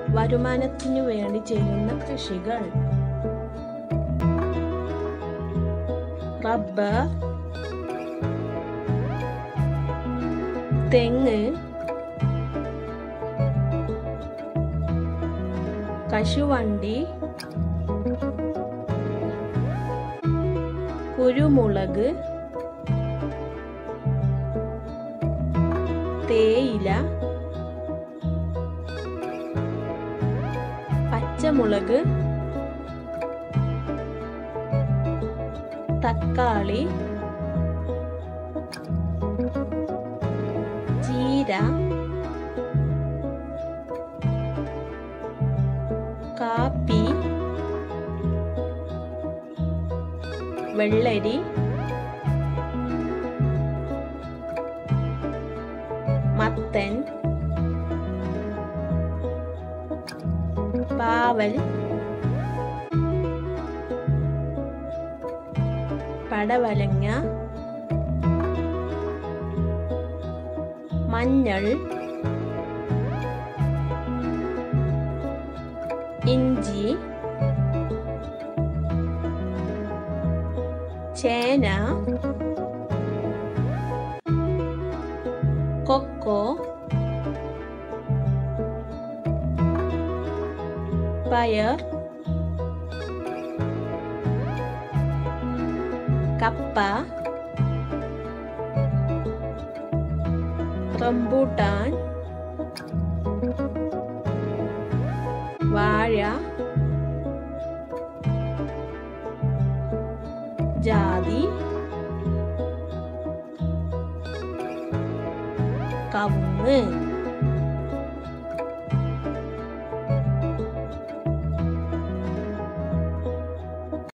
വരുമാനത്തിനു വേണ്ടി ചെയ്യുന്ന കൃഷികൾ റബ്ബർ തെങ്ങ് കശുവണ്ടി കുരുമുളക് തേയില പച്ചമുളക് തക്കാളി ചീര കാപ്പി വെള്ളരി മത്തൻ പാവൽ പടവലങ്ങ മഞ്ഞൾ ഇഞ്ചി ചേന കൊക്കോ പയർ കപ്പ റംബൂട്ടാൻ വാഴ ജാതി കവുങ്ങ്